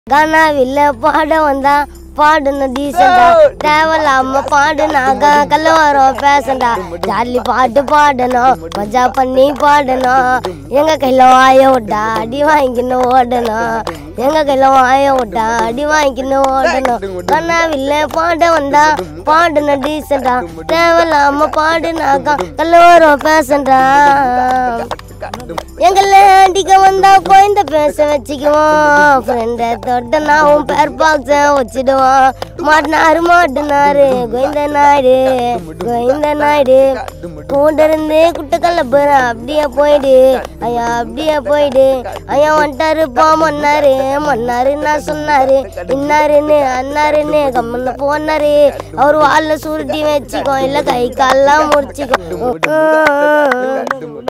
கனாவில்ல பாட வந்தா பாடணும் டீசெண்டா தேவையில்லாம பாடுனாக கலவரம் பேசண்டா ஜாலி பாட்டு பாடணும் மஜா பண்ணி பாடணும் எங்க கையில வாய விட்டா அடி வாங்கிக்கணும் ஓடணும் எங்க கையில வாய விட்டா அடி வாங்கிக்கணும் ஓடணும் கனாவில்ல பாட வந்தா பாடணும் டீசெண்டா தேவையில்லாம பாடுனாக கலவரம் பேசண்டா எங்கள அடிக்க வந்தா குழந்த பேச வச்சுக்குவோம் ஃப்ரெண்ட தொட்ட நான் உன் பேர் பாக்ஸ வச்சிடுவோம் மாட்டினாரு மாட்டினாரு கோவிந்த நாயுடு கோவிந்த நாயுடு கூட இருந்து குட்ட கலப்புறேன் அப்படியே போயிடு ஐயா அப்படியே போயிடு ஐயா வந்துட்டாரு போ மன்னாரு மன்னாரு நான் சொன்னாரு இன்னாருன்னு அண்ணாருன்னு கம்மன்னு போனாரு அவர் வால்ல சுருட்டி வச்சுக்கோ இல்ல கை கால்லாம் முடிச்சுக்கோ